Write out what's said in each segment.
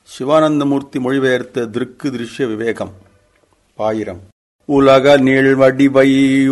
சிவானந்தமூர்த்தி மொழிபெயர்த்த திருக்கு திருஷ்ய விவேகம் பாயிரம் உலக நீள்வடிவை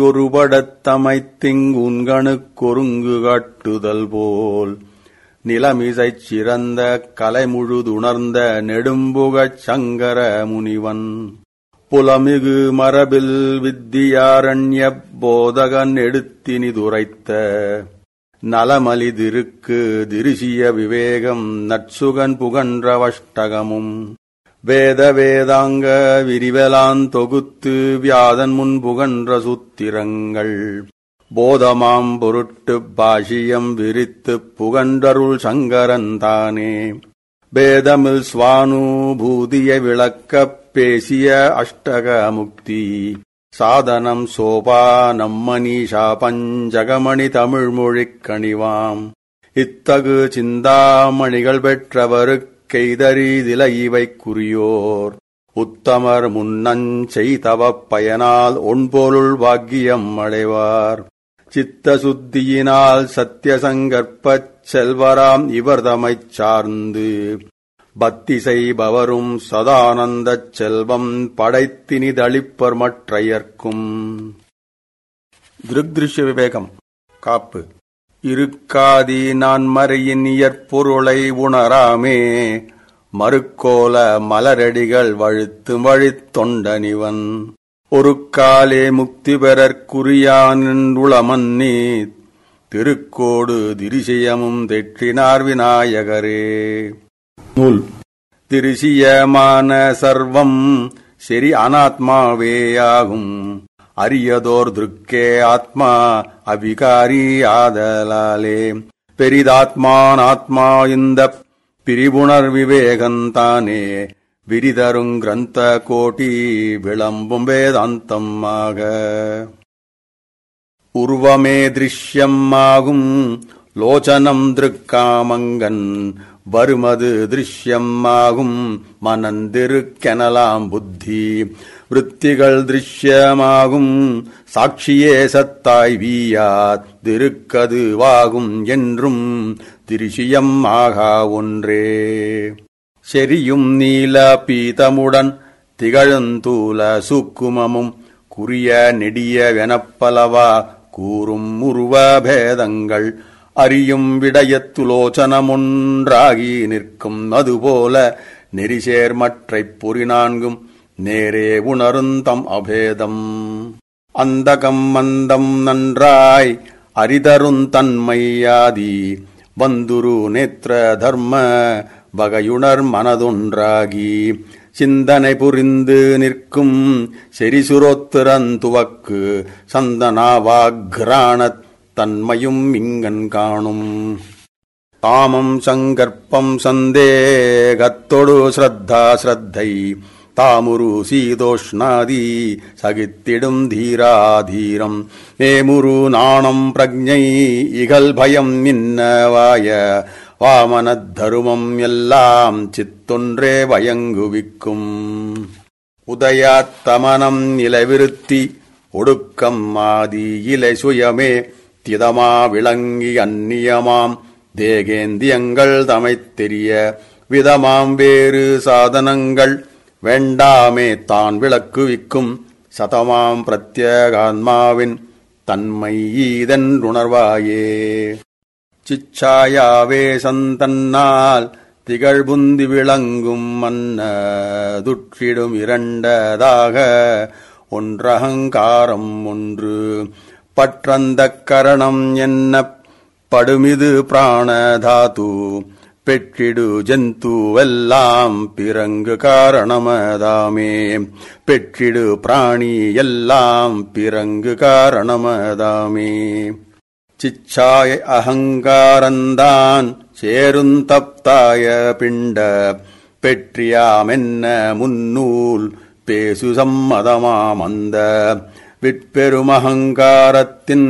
ஒருபடத்தமைத்திங்குன்கணுக்கொருங்கு காட்டுதல் போல் நிலமிசைச் சிறந்த கலைமுழுதுணர்ந்த நெடும்புகச் சங்கர முனிவன் புலமிகு மரபில் வித்தியாரண்ய போதகன் எடுத்தினிதுரைத்த நலமலிதிருக்கு திருசிய விவேகம் நற்சுகன் புகன்ற வஷ்டகமும் வேத வேதாங்க விரிவலான் தொகுத்து வியாதன் முன் புகன்ற சூத்திரங்கள் போதமாம் பொருட்டு பாஷியம் விரித்துப் புகன்றருள் சங்கரன் தானே பேதமில் சுவானுபூதிய விளக்கப் பேசிய அஷ்டக முக்தி சாதனம் சோபானம் மணிஷா பஞ்சகமணி தமிழ்மொழிக் கணிவாம் இத்தகு சிந்தாமணிகள் பெற்றவருக்கெய்தறிதில இவை குறியோர் உத்தமர் முன்னஞ் செய்தவப் பயனால் ஒன்பொருள் பாக்கியம் அடைவார் சித்த சுத்தியினால் சத்தியசங்கற்பச் செல்வராம் இவர்தமைச் சார்ந்து பக்தி செய்பவரும் சதானந்தச் செல்வம் படைத்தினிதளிப்பர் மற்றையர்க்கும் திருக்திருஷ்ய விவேகம் காப்பு இருக்காதி நான் மறையின் இயற்பொருளை உணராமே மறுக்கோல மலரடிகள் வழுத்து வழித்தொண்டனிவன் ஒரு காலே முக்தி பெறற்குரியான் உளமன்னி திருக்கோடு திரிசயமும் தெற்றினார் விநாயகரே நூல் திருசியமான சர்வம் செரி அனாத்மாவேயாகும் அரியதோர் திருக்கே ஆத்மா அவிகாரி ஆதலாலே பெரிதாத்மான் ஆத்மா இந்த பிரிபுணர் விவேகந்தானே விரிதருங் கிரந்த கோட்டி விளம்பும் வேதாந்தமாக உருவமே திருஷ்யம் ஆகும் லோச்சனம் திருக்காமங்கன் வருமது திருஷ்யம் ஆகும் மனந்திருக்கெனலாம் புத்தி விருத்திகள் திருஷ்யமாகும் சாட்சியே சத்தாய் வீயாத் திருக்கதுவாகும் என்றும் திருஷியம் ஆகா ஒன்றே செரியும் நீல பீதமுடன் திகழுந்தூல சூக்குமமும் குறிய நெடிய வெனப்பலவா கூறும் உருவ பேதங்கள் அறியும் விடயத்துலோச்சனமொன்றாகி நிற்கும் அதுபோல நெறிசேர் மற்றைப் பொறி நான்கும் நேரே உணருந்தம் அபேதம் அந்தகம் மந்தம் நன்றாய் அரிதருந்தன்மையாதி வந்துரு நேத்திர தர்ம வகையுணர் மனதொன்றாகி சிந்தனை புரிந்து நிற்கும் செரிசுரோத்திரந்துவக்கு சந்தனாவாக்ராணத் தன்மையும் இங்கன் காணும் காமம் சங்கற்பம் சந்தேகத்தொடு ஸ்ரத்தா ஸ்ரத்தை தாமுரு சீதோஷ்ணாதி சகித்திடும் தீராதீரம் மேமுரு நாணம் பிரஜை இகல் பயம் மின்னவாய வாமனத் தருமம் எல்லாம் சித்தொன்றே வயங்குவிக்கும் உதயாத்தமனம் இலவிருத்தி ஒடுக்கம் ஆதி இலை சுயமே திதமா விளங்கி அந்நியமாம் தேகேந்தியங்கள் தமைத் தெரிய விதமாம் வேறு சாதனங்கள் வேண்டாமே தான் விளக்குவிக்கும் சதமாம் பிரத்யேகாத்மாவின் தன்மை ஈதென்றுணர்வாயே சிச்சாயாவே சந்தன்னால் திகழ்புந்தி விளங்கும் மன்ன துற்றிடும் இரண்டதாக ஒன்றகங்காரம் ஒன்று பற்றந்தக் கரணம் என்ன படுமிது பிராணதாது பெற்றிடு ஜந்துவெல்லாம் பிறங்கு காரணமதாமே பெற்றிடு பிராணி எல்லாம் பிறங்கு காரணமதாமே சிச்சாய அகங்காரந்தான் சேருந்தப்தாய பிண்ட பெற்றியாமென்ன முன்னூல் பேசு சம்மதமாமந்த விற்பெருமகங்காரத்தின்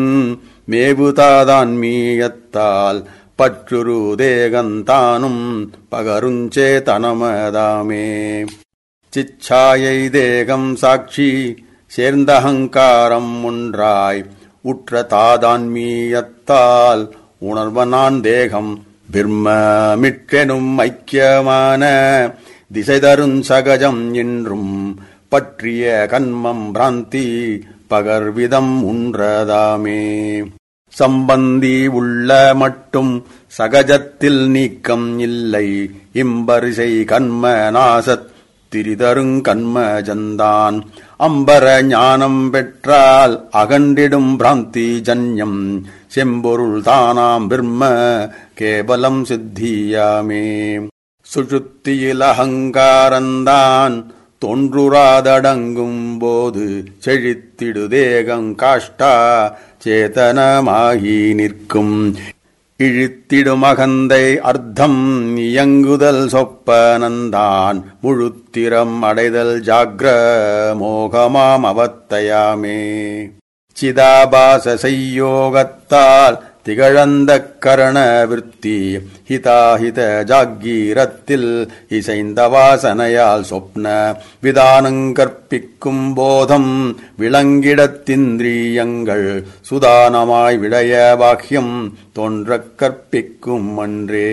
மேபுதாதான்மீயத்தால் பற்றுரு தேகந்தானும் பகருஞ்சேதனமதாமே சிச்சாயை தேகம் சாட்சி சேர்ந்தகங்காரம் ஒன்றாய் உற்ற தாதான்மீயத்தால் உணர்வனான் தேகம் பிரம்மமிற்றெனும் ஐக்கியமான திசை தருஞ் சகஜம் என்றும் பற்றிய கன்மம் பிராந்தி பகர்விதம் உன்றதாமே சம்பந்தி உள்ள மட்டும் சகஜத்தில் நீக்கம் இல்லை இம்பரிசை கண்ம நாசத் திரிதருங் கண்ம ஜந்தான் அம்பர ஞானம் பெற்றால் அகண்டிடும் பிராந்தி ஜன்யம் செம்பொருள் தானாம் பிரம்ம கேவலம் சித்தியாமே சுழுத்தியில் அகங்காரந்தான் தோன்றுராதடங்கும் போது செழித்திடு தேகம் காஷ்டா சேதனமாகி நிற்கும் இழித்திடும் அகந்தை அர்த்தம் இயங்குதல் சொப்பனந்தான் முழுத்திரம் அடைதல் ஜாக்ர மோகமாம் அவத்தையாமே சிதாபாச செய்யோகத்தால் திகழந்த கரண விற்பி ஹிதாஹித ஜாகீரத்தில் இசைந்த வாசனையால் சொப்ன விதானங்கற்பிக்கும் போதம் விளங்கிடத்திந்திரியங்கள் சுதானமாய் விடைய பாக்கியம் தோன்றக் கற்பிக்கும் அன்றே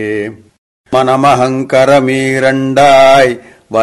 மனமகங்கரமீரண்டாய்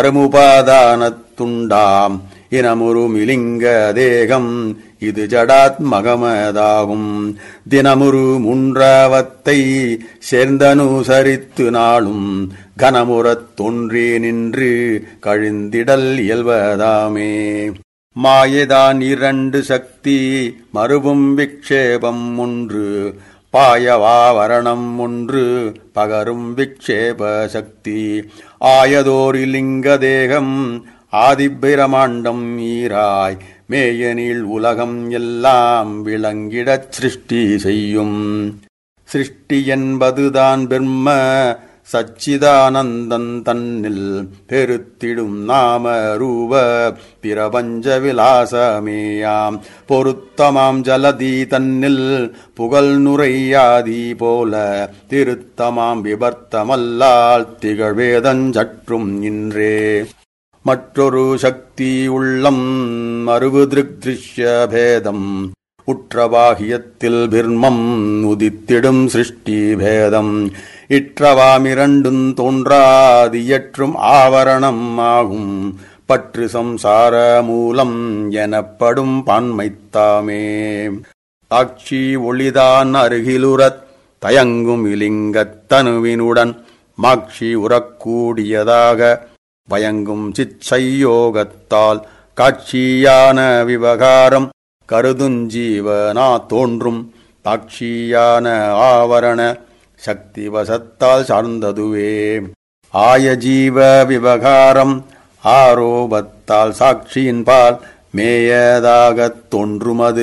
வருமுபாதானத்துண்டாம் இனமுரு மிலிங்க தேகம் இது ஜடாத்மகமதாகும் தினமுரு முன்றாவத்தை சேர்ந்தனுசரித்து நாளும் கனமுறத் தோன்றி நின்று கழிந்திடல் இயல்வதாமே மாயதான் இரண்டு சக்தி மறுவும் விக்ஷேபம் ஒன்று பாயவாவரணம் ஒன்று பகரும் விக்ஷேப சக்தி ஆயதோரிலிங்க தேகம் ஆதிப்பிரமாண்டம் ஈராய் மேயனில் உலகம் எல்லாம் விளங்கிடச் சிருஷ்டி செய்யும் சிருஷ்டி என்பதுதான் பிரம்ம சச்சிதானந்தன் தன்னில் பெருத்திடும் நாம ரூப பிரபஞ்ச விலாசமேயாம் பொருத்தமாம் ஜலதி தன்னில் புகழ் நுரையாதி போல திருத்தமாம் விபர்த்தமல்லால் திகழ்வேதஞ்சற்றும் இன்றே மற்றொரு சக்தி உள்ளம் மறுவு திருஷ்ய பேதம் உற்றவாகியத்தில் பிர்மம் உதித்திடும் சிருஷ்டி பேதம் இற்றவாமிரண்டும் தோன்றாதியற்றும் ஆவரணம் ஆகும் பற்று சம்சார மூலம் எனப்படும் பான்மைத்தாமே சாட்சி ஒளிதான் அருகிலுறத் தயங்கும் இலிங்கத் தனுவினுடன் மாட்சி உறக்கூடியதாக பயங்கும் சிச்சையோகத்தால் காட்சியான விவகாரம் கருதுஞ்சீவனா தோன்றும் சாட்சியான ஆவரண சக்தி வசத்தால் சார்ந்ததுவே ஆய ஜீவ விவகாரம் ஆரோபத்தால் சாட்சியின்பால் மேயதாகத் தோன்றுமது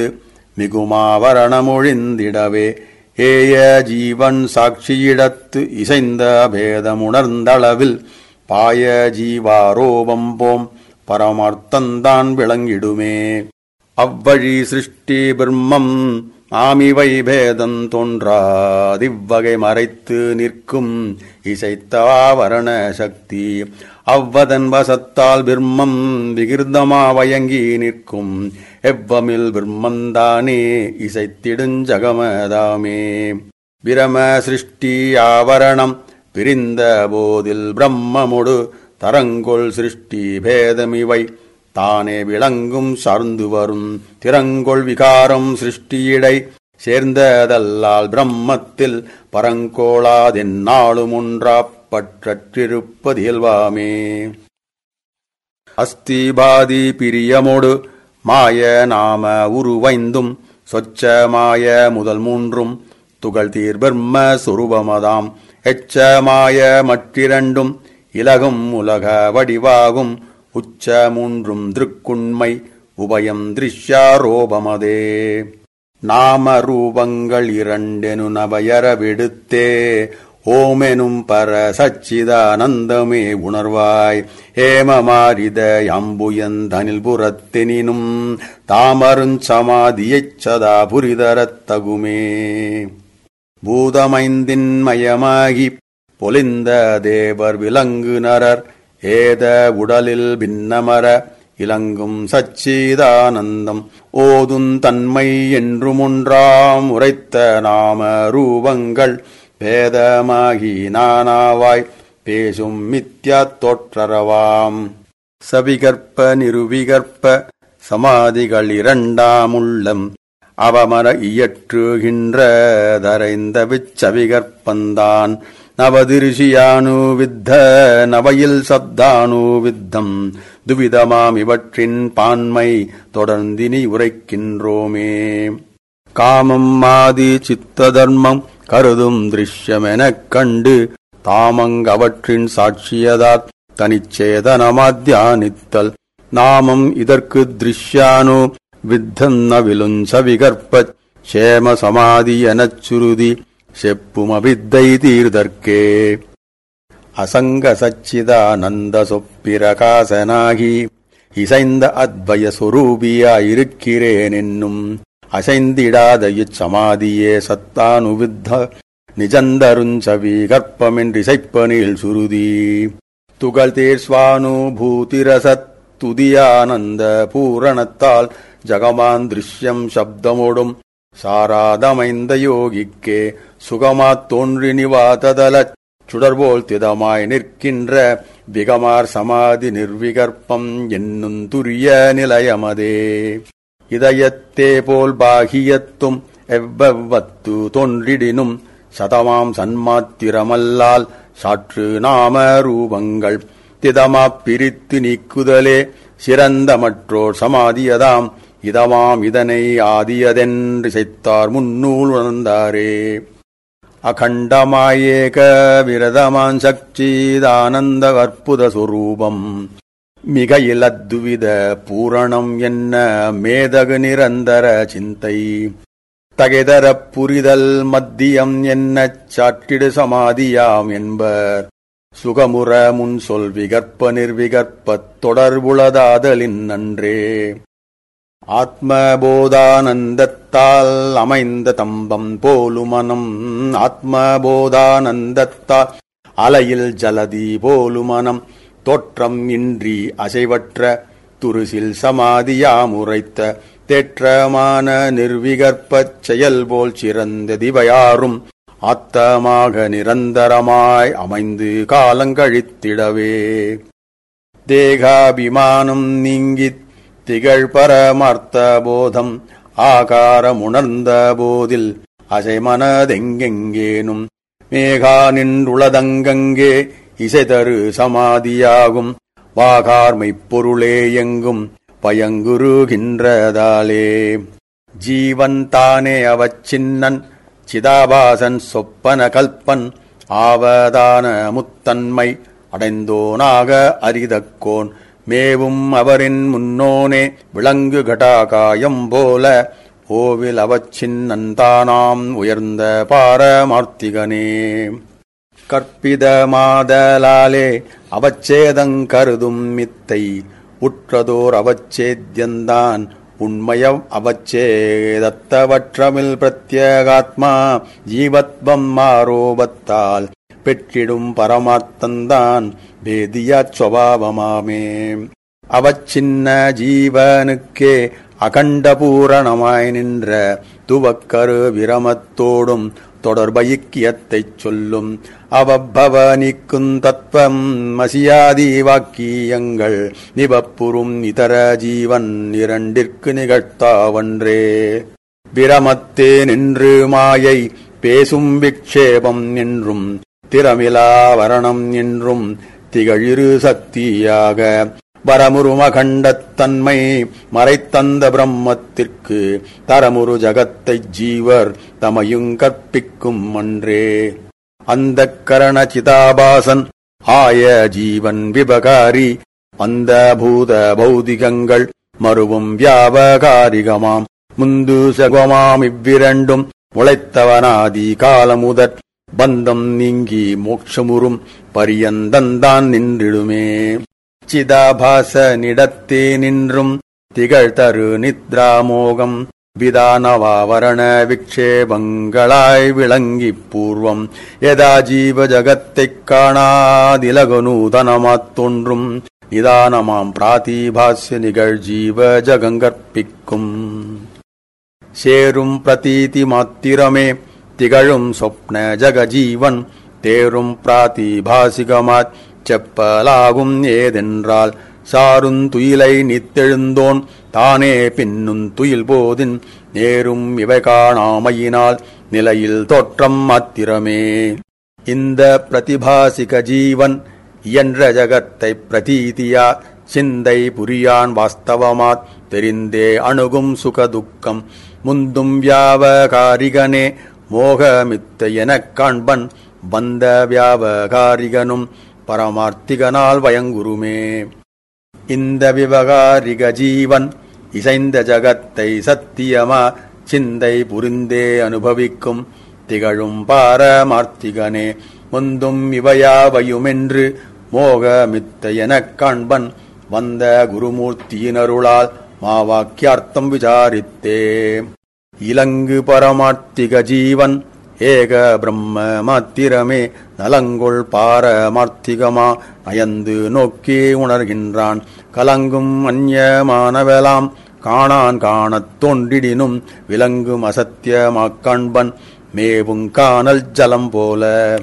மிகுமாவரணமொழிந்திடவே ஏய ஜீவன் சாட்சியிடத்து இசைந்த பேதமுணர்ந்தளவில் பாய ஜீவாரோபம் போம் பரமார்த்தந்தான் விளங்கிடுமே அவ்வழி சிருஷ்டி பிரம்மம் ஆமிவை பேதம் தோன்றாதிவ்வகை மறைத்து நிற்கும் இசைத்தாவரண சக்தி அவ்வதன் வசத்தால் பிரம்மம் விகிருதமா வயங்கி நிற்கும் எவ்வமில் பிரம்மந்தானே இசைத்திடுஞ்சகமதாமே பிரம சிருஷ்டி ஆவரணம் பிரிந்த போதில் பிரம்மமுடு தரங்கொள் சிருஷ்டி பேதமிவை தானே விளங்கும் சார்ந்து வரும் திறங்கொள் விகாரம் சிருஷ்டியிடை சேர்ந்ததல்லால் பிரம்மத்தில் பரங்கோளாதென்னாலும் ஒன்றாப் பற்றிருப்பதியல்வாமே அஸ்திபாதி பிரியமோடு மாய நாம உருவைந்தும் சொச்சமாய முதல் மூன்றும் துகள் தீர் பிரம்ம சுரூபமதாம் எச்சமாய மற்றிரண்டும் இலகும் உலக வடிவாகும் உச்ச மூன்றும் திருக்குண்மை உபயம் திருஷ்யாரோபமதே நாம ரூபங்கள் இரண்டெனு நபயர விடுத்தே ஓமெனும் பர சச்சிதானந்தமே உணர்வாய் ஏமமாரித அம்புயந்தனில் புறத்தெனினும் தாமருஞ்சமாதியைச் சதா புரிதரத் தகுமே பூதமைந்தின் மயமாகி பொலிந்த தேவர் விலங்கு நரர் ஏத உடலில் பின்னமர இலங்கும் சச்சிதானந்தம் ஓதும் தன்மை என்றுமொன்றாம் உரைத்த நாம ரூபங்கள் பேதமாகி நானாவாய் பேசும் மித்யா தோற்றரவாம் சவிகற்ப நிருவிகற்ப சமாதிகள் இரண்டாமுள்ளம் அவமர இயற்றுகின்ற தரைந்த விச்சவிகற்பந்தான் நவதிருஷியானு வித்த நவையில் சப்தானு வித்தம் துவிதமாம் இவற்றின் பான்மை தொடர்ந்தினி உரைக்கின்றோமே காமம் மாதி சித்த தர்மம் கருதும் திருஷ்யமெனக் கண்டு தாமங்கவற்றின் சாட்சியதாத் தனிச்சேதனமாத்தியானித்தல் நாமம் இதற்கு திருஷ்யானோ வித்தன்ன விலுஞ்ச விகற்பச் சேம சமாதி எனச் சுருதி செப்புமவித்தை தீர்தற்கே அசங்க சச்சிதானந்த சொப்பிரகாசனாகி இசைந்த அத்வய சொரூபியாயிருக்கிறேன் என்னும் அசைந்திடாத இச்சமாதியே சத்தானுவித்த நிஜந்தருஞ்சவி கற்பமென்றிசைப்பனில் சுருதி துகள் தேர்ஸ்வானுபூதிரசத் துதியானந்த பூரணத்தால் ஜகமான் திருஷ்யம் சப்தமோடும் சாராதமைந்த யோகிக்கே சுகமாத் தோன்றி நிவாததலச் சுடர்போல் திதமாய் நிற்கின்ற விகமார் சமாதி நிர்விகற்பம் என்னும் துரிய நிலையமதே இதயத்தே போல் பாகியத்தும் எவ்வவ்வத்து தோன்றிடினும் சதமாம் சன்மாத்திரமல்லால் சாற்று நாம ரூபங்கள் திதமாப் பிரித்து நீக்குதலே சிறந்த மற்றோர் சமாதியதாம் இதமாம் இதனை ஆதியதென்று செய்தார் முன்னூல் உணர்ந்தாரே அகண்டமாயேக விரதமான் சக்திதானந்த அற்புத சுரூபம் மிக இலத்துவித பூரணம் என்ன மேதகு நிரந்தர சிந்தை தகைதரப் புரிதல் மத்தியம் என்னச் சாற்றிடு சமாதியாம் என்பர் சுகமுற முன் சொல் விகற்ப நிர்விகற்பத் தொடர்புளதாதலின் நன்றே ஆத்மபோதானந்தத்தால் அமைந்த தம்பம் போலுமனம் ஆத்மபோதானந்தத்தால் அலையில் ஜலதி போலுமனம் தோற்றம் இன்றி அசைவற்ற துருசில் சமாதியாமுரைத்த தேற்றமான நிர்விகற்பச் செயல் போல் சிறந்த திவையாரும் ஆத்தமாக நிரந்தரமாய் அமைந்து காலங்கழித்திடவே தேகாபிமானம் நீங்கித் திகழ் பரமார்த்த போதம் ஆகாரமுணர்ந்த போதில் அசைமனதெங்கெங்கேனும் மேகா நின்றுளதங்கங்கே இசைதரு சமாதியாகும் வாகார்மைப் பொருளே எங்கும் பயங்குருகின்றதாலே ஜீவன் தானே அவச்சின்னன் சிதாபாசன் சொப்பன கல்பன் ஆவதான முத்தன்மை அடைந்தோனாக அரிதக்கோன் மேவும் அவரின் முன்னோனே விளங்கு கடாகாயம் போல ஓவில் அவச்சின்னந்தானாம் உயர்ந்த பாரமார்த்திகனே கற்பிதமாதலாலே அவச்சேதங்கருதும் மித்தை உற்றதோர் அவச்சேத்யந்தான் உண்மயம் அவச்சேதத்தவற்றமில் பிரத்யேகாத்மா ஜீவத்வம் ஆரோபத்தால் பெற்றிடும் பரமார்த்தந்தான் வேதியாச் சுவாவமாமே அவச்சின்ன ஜீவனுக்கே அகண்ட பூரணமாய் நின்ற துவக்கரு விரமத்தோடும் தொடர்பைக்கியத்தைச் சொல்லும் அவப்பவ நீக்கும் தத்துவம் மசியாதி வாக்கியங்கள் நிபப்புறும் இதர ஜீவன் இரண்டிற்கு நிகழ்த்தாவன்றே பிரமத்தே நின்று மாயை பேசும் விக்ஷேபம் என்றும் திறமிலாவரணம் என்றும் திகழிரு சக்தியாக வரமுருமகண்டத்தன்மை மறைத்தந்த பிரம்மத்திற்கு தரமுரு ஜகத்தைச் ஜீவர் தமையுங் கற்பிக்கும் அன்றே அந்த கரண சிதாபாசன் ஆய ஜீவன் விபகாரி அந்த பூத பௌதிகங்கள் மறுவும் வியாபகாரிகமாம் முந்து சகுமாம் இவ்விரண்டும் உழைத்தவனாதி காலமுதற் பந்தம் நீங்கி மோட்சமுறும் பரியந்தந்தான் நின்றிடுமே சிதாபாச நிடத்தே நின்றும் திகழ்தரு நித்ராமோகம் விதானவாவரண விக்ஷேபங்களாய் விளங்கிப் பூர்வம் யதா ஜீவ ஜகத்தைக் காணாதிலகுநூதனமாத் தோன்றும் நிதானமாம் பிராதிபாஸ்ய நிகழ் ஜீவ ஜகங்கற்பிக்கும் சேரும் பிரதீதி மாத்திரமே திகழும் சொப்ன ஜகஜீவன் தேரும் பிராதிபாசிகமாச் செப்பலாகும் ஏதென்றால் சாருந்துயிலை நித்தெழுந்தோன் தானே பின்னும் துயில் போதின் நேரும் இவை காணாமையினால் நிலையில் தோற்றம் மாத்திரமே இந்த பிரதிபாசிக ஜீவன் இயன்ற ஜகத்தை பிரதீதியா சிந்தை புரியான் வாஸ்தவமாத் தெரிந்தே அணுகும் சுகதுக்கம் முந்தும் வியாபகாரிகனே மோகமித்த எனக் காண்பன் வந்த வியாபகாரிகனும் பரமார்த்திகனால் வயங்குருமே இந்த விவகாரிக ஜீவன் இசைந்த ஜகத்தை சத்தியமா சிந்தை புரிந்தே அனுபவிக்கும் திகழும் பாரமார்த்திகனே முந்தும் இவையாவையுமென்று மோகமித்த எனக் காண்பன் வந்த குருமூர்த்தியினருளால் மாவாக்கியார்த்தம் விசாரித்தே இலங்கு பரமார்த்திக ஜீவன் ஏக பிரம்ம மாத்திரமே நலங்கொள் பாரமார்த்திகமா நயந்து நோக்கி உணர்கின்றான் கலங்கும் அந்நியமானவெலாம் காணான் காணத் தோன்றிடினும் விலங்கும் அசத்தியமாக் காண்பன் மேவும் காணல் ஜலம் போல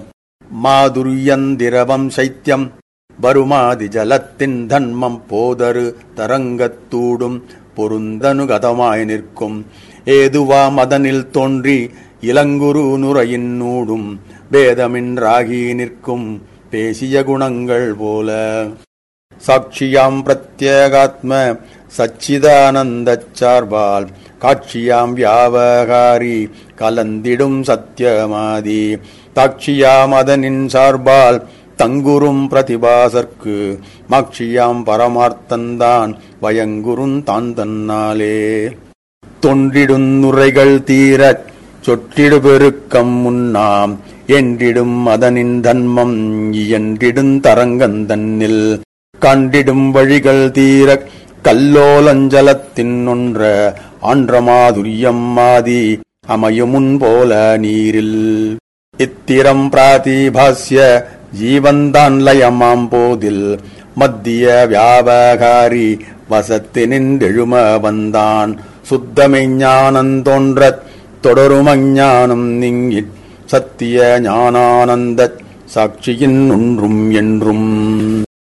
மாதுரியந்திரவம் சைத்தியம் வருமாதி ஜலத்தின் தன்மம் போதரு தரங்கத்தூடும் பொருந்தனுகதமாய் நிற்கும் ஏதுவா மதனில் தோன்றி இளங்குரு நுரையின் நூடும் வேதமின்றாகி நிற்கும் பேசிய குணங்கள் போல சாட்சியாம் பிரத்யேகாத்ம சச்சிதானந்தச் சார்பால் காட்சியாம் வியாபகாரி கலந்திடும் சத்தியமாதி தாட்சியாம் அதனின் சார்பால் தங்குரும் பிரதிபாசர்க்கு மாட்சியாம் பரமார்த்தந்தான் வயங்குறும் தான் தன்னாலே தொன்றிடும் நுரைகள் தீரச் சொற்றிடு பெருக்கம் முன்னாம் என்றிடும் அதனின் தன்மம் இயன்றிடும் தரங்கந்தன்னில் கண்டிடும் வழிகள் தீரக் கல்லோலஞ்சலத்தின் ஒன்ற ஆன்ற மாதுரியம் மாதி அமையுமுன் போல நீரில் இத்திரம் பிராதிபாஸ்ய ஜீவந்தான் லயமாம் போதில் மத்திய வியாபகாரி வசத்து நின்றெழும வந்தான் சுத்தமை ஞானந்தோன்றத் தொடரும் அஞ்ஞானம் நீங்கிச் சத்திய ஞானானந்தச் சாட்சியின் ஒன்றும் என்றும்